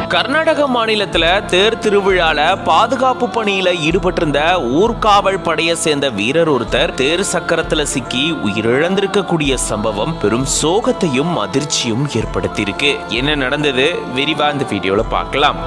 கர்நாடக மாநிலத்துல தேர் திருவிழால பாதுகாப்பு பணியில ஈடுபட்டிருந்த ஊர்காவல் படையை சேர்ந்த வீரர் ஒருத்தர் தேர் சக்கரத்துல சிக்கி உயிரிழந்திருக்கக்கூடிய சம்பவம் பெரும் சோகத்தையும் அதிர்ச்சியும் ஏற்படுத்தியிருக்கு என்ன நடந்தது விரிவா இந்த வீடியோல பார்க்கலாம்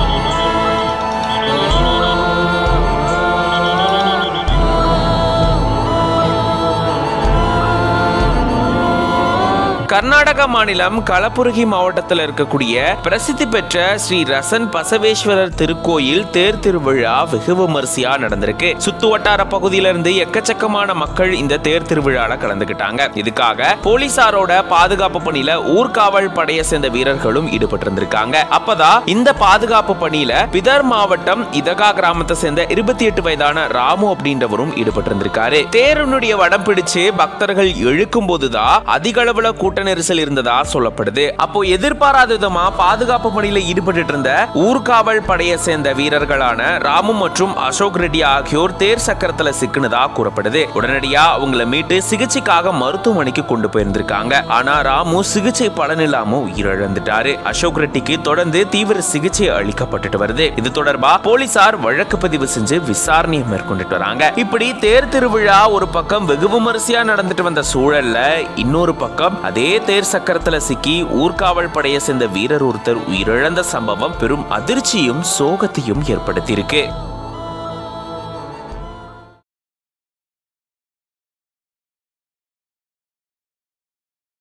கர்நாடக மாநிலம் களபுரகி மாவட்டத்தில் இருக்கக்கூடிய பிரசித்தி பெற்ற ஸ்ரீ ரசன் பசவேஸ்வரர் திருக்கோயில் தேர் திருவிழா வெகு விமரிசையா நடந்திருக்கு சுத்து வட்டார பகுதியில இருந்து எக்கச்சக்கமான மக்கள் இந்த தேர் திருவிழால கலந்துக்கிட்டாங்க இதுக்காக போலீசாரோட பாதுகாப்பு பணியில ஊர்காவல் படையை சேர்ந்த வீரர்களும் ஈடுபட்டு இருந்திருக்காங்க அப்பதான் இந்த பாதுகாப்பு பணியில பிதர் மாவட்டம் இதகா கிராமத்தை சேர்ந்த இருபத்தி எட்டு வயதான ராமு அப்படின்றவரும் ஈடுபட்டு இருந்திருக்காரு தேரனுடைய வடம் பிடிச்சு பக்தர்கள் இழுக்கும் போதுதான் அதிக அளவுல கூட்ட நெரிசல் இருந்ததா சொல்லப்படுது அப்போ எதிர்பாராத விதமா பாதுகாப்பு பணியில ஈடுபட்டு இருந்த ஊர்காவல் படையை சேர்ந்த வீரர்களான ராமு மற்றும் அசோக் ரெட்டி ஆகியோர் தேர் சக்கரத்துல சிக்கினதா கூறப்படுது உடனடியா அவங்கள மீட்டு சிகிச்சைக்காக மருத்துவமனைக்கு கொண்டு போயிருந்திருக்காங்க ஆனா ராமு சிகிச்சை பலனில்லாம உயிரிழந்துட்டாரு அசோக் ரெட்டிக்கு தொடர்ந்து தீவிர சிகிச்சை அளிக்கப்பட்டுட்டு வருது இது தொடர்பா போலீசார் வழக்கு பதிவு செஞ்சு விசாரணையை மேற்கொண்டுட்டு வராங்க இப்படி தேர் திருவிழா ஒரு பக்கம் வெகு விமரிசையா நடந்துட்டு வந்த சூழல்ல இன்னொரு பக்கம் அதே தேர் சக்கரத்துல சிக்கி ஊர்காவல் படையை சேர்ந்த வீரர் ஒருத்தர் உயிரிழந்த சம்பவம் பெரும் அதிர்ச்சியும் சோகத்தையும் ஏற்படுத்தியிருக்கு